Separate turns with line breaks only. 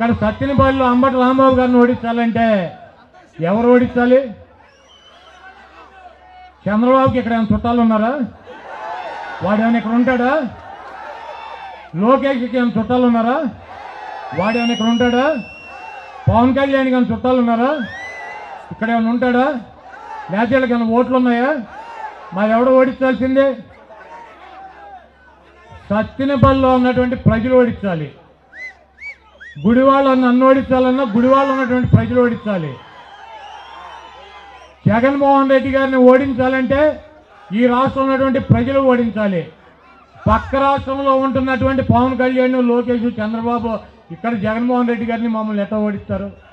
ఇక్కడ సత్యనపల్లిలో అంబటి రాంబాబు గారిని ఓడించాలంటే ఎవరు ఓడించాలి చంద్రబాబుకి ఇక్కడ ఏమైనా చుట్టాలు ఉన్నారా వాడు ఏమైనా ఇక్కడ ఉంటాడా లోకేష్కి ఏమైనా చుట్టాలు ఉన్నారా వాడు ఏమైనా ఇక్కడ ఉంటాడా పవన్ కళ్యాణ్కి ఏమైనా చుట్టాలు ఉన్నారా ఇక్కడ ఏమైనా ఉంటాడా లేకపోతే వీళ్ళకి ఏమైనా ఓట్లు ఉన్నాయా మరి ఎవడు ఓడించాల్సిందే సత్తినపల్లిలో ఉన్నటువంటి ప్రజలు ఓడించాలి గుడివాళ్ళు నన్ను ఓడించాలన్నా గుడివాళ్ళు ఉన్నటువంటి ప్రజలు ఓడించాలి జగన్మోహన్ రెడ్డి గారిని ఓడించాలంటే ఈ రాష్ట్రంలో ఉన్నటువంటి ప్రజలు ఓడించాలి పక్క రాష్ట్రంలో ఉంటున్నటువంటి పవన్ కళ్యాణ్ లోకేష్ చంద్రబాబు ఇక్కడ జగన్మోహన్ రెడ్డి గారిని మమ్మల్ని ఎట్లా ఓడిస్తారు